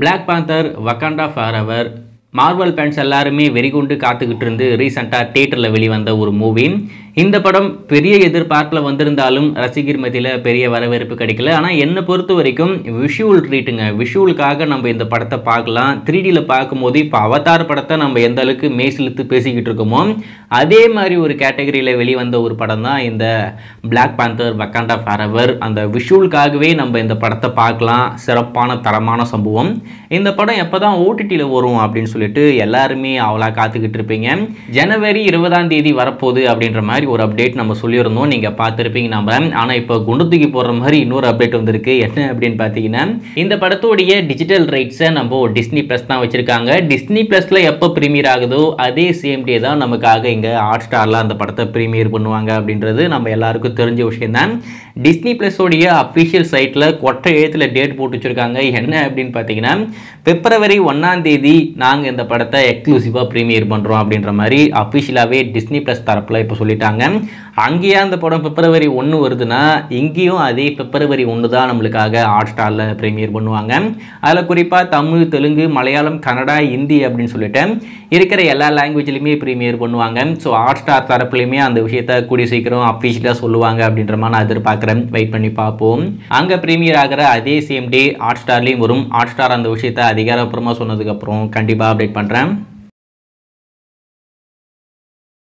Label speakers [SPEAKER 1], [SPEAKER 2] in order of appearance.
[SPEAKER 1] black Panther Wakanda Forever Marvel fans எல்லாருமே வெறிகொண்டு காத்துக்கிட்டு இருந்து ரீசெண்டாக தேட்டரில் வெளிவந்த ஒரு மூவி இந்த படம் பெரிய எதிர்பார்ப்பில் வந்திருந்தாலும் ரசிகர் மத்தியில் பெரிய வரவேற்பு கிடைக்கல ஆனால் என்னை பொறுத்த வரைக்கும் விஷுவல் ட்ரீட்டுங்க விஷுவலுக்காக நம்ம இந்த படத்தை பார்க்கலாம் த்ரீ டியில் பார்க்கும்போது இப்போ அவதார் படத்தை நம்ம எந்த அளவுக்கு மேசிலுத்து பேசிக்கிட்டு இருக்கோமோ அதே மாதிரி ஒரு கேட்டகரியில் வெளிவந்த ஒரு படம் தான் இந்த பிளாக் பேந்தர் வக்காண்டா ஃபாரவர் அந்த விஷுவலுக்காகவே நம்ம இந்த படத்தை பார்க்கலாம் சிறப்பான தரமான சம்பவம் இந்த படம் எப்போ தான் ஓடிடியில் வரும் அப்படின்னு சொல்லிட்டு எல்லாருமே அவளா காத்துக்கிட்டு இருப்பீங்க ஜனவரி இருபதாம் தேதி வரப்போகுது அப்படின்ற மாதிரி ஒரு அப்டேட் நம்ம சொல்லியிருந்தோம் நீங்கள் பார்த்துருப்பீங்க நம்ம ஆனால் இப்போ குண்டு தூக்கி போடுற மாதிரி இன்னொரு அப்டேட் வந்திருக்கு என்ன அப்படின்னு பார்த்தீங்கன்னா இந்த படத்தோடைய டிஜிட்டல் ரைட்ஸை நம்ம டிஸ்னி ப்ளஸ் தான் வச்சுருக்காங்க டிஸ்னி ப்ளஸில் எப்போ ப்ரீமியர் ஆகுதோ அதே சேம் டே தான் நமக்காக இங்கே ஹாட் ஸ்டாரில் அந்த படத்தை ப்ரீமியர் பண்ணுவாங்க அப்படின்றது நம்ம எல்லாருக்கும் தெரிஞ்ச விஷயம் தான் டிஸ்னி ப்ளஸோடைய அஃபிஷியல் சைட்டில் கொட்டை எழுத்தில் டேட் போட்டு வச்சுருக்காங்க என்ன அப்படின்னு பார்த்தீங்கன்னா பிப்ரவரி ஒன்றாம் தேதி நாங்கள் இந்த படத்தை எக்ஸ்க்ளூசிவாக ப்ரீமியர் பண்ணுறோம் அப்படின்ற மாதிரி அஃபிஷியலாகவே டிஸ்னி ப்ளஸ் தரப்பில் இப்போ சொல்லிட்டாங்க அங்கேயே அந்த படம் பிப்ரவரி ஒன்று வருதுன்னா இங்கேயும் அதே பிப்ரவரி ஒன்று தான் நம்மளுக்காக ஹாட் ஸ்டாரில் ப்ரீமியர் பண்ணுவாங்க அதில் குறிப்பாக தமிழ் தெலுங்கு மலையாளம் கன்னடா ஹிந்தி அப்படின்னு சொல்லிட்டு இருக்கிற எல்லா லாங்குவேஜ்லையுமே ப்ரீமியர் பண்ணுவாங்க ஸோ ஹாட் ஸ்டார் தரப்புலையுமே அந்த விஷயத்த கூடிய சீக்கிரம் அஃபிஷியலாக சொல்லுவாங்க அப்படின்ற மாதிரி நான் எதிர்பார்க்குறேன் வெயிட் பண்ணி பார்ப்போம் அங்கே ப்ரீமியர் ஆகிற அதே சேம் டே ஹாட் ஸ்டார்லேயும் வரும் ஹாட் ஸ்டார் அந்த விஷயத்த அதிகாரப்பூர்வமாக சொன்னதுக்கப்புறம் கண்டிப்பாக அப்டேட் பண்ணுறேன்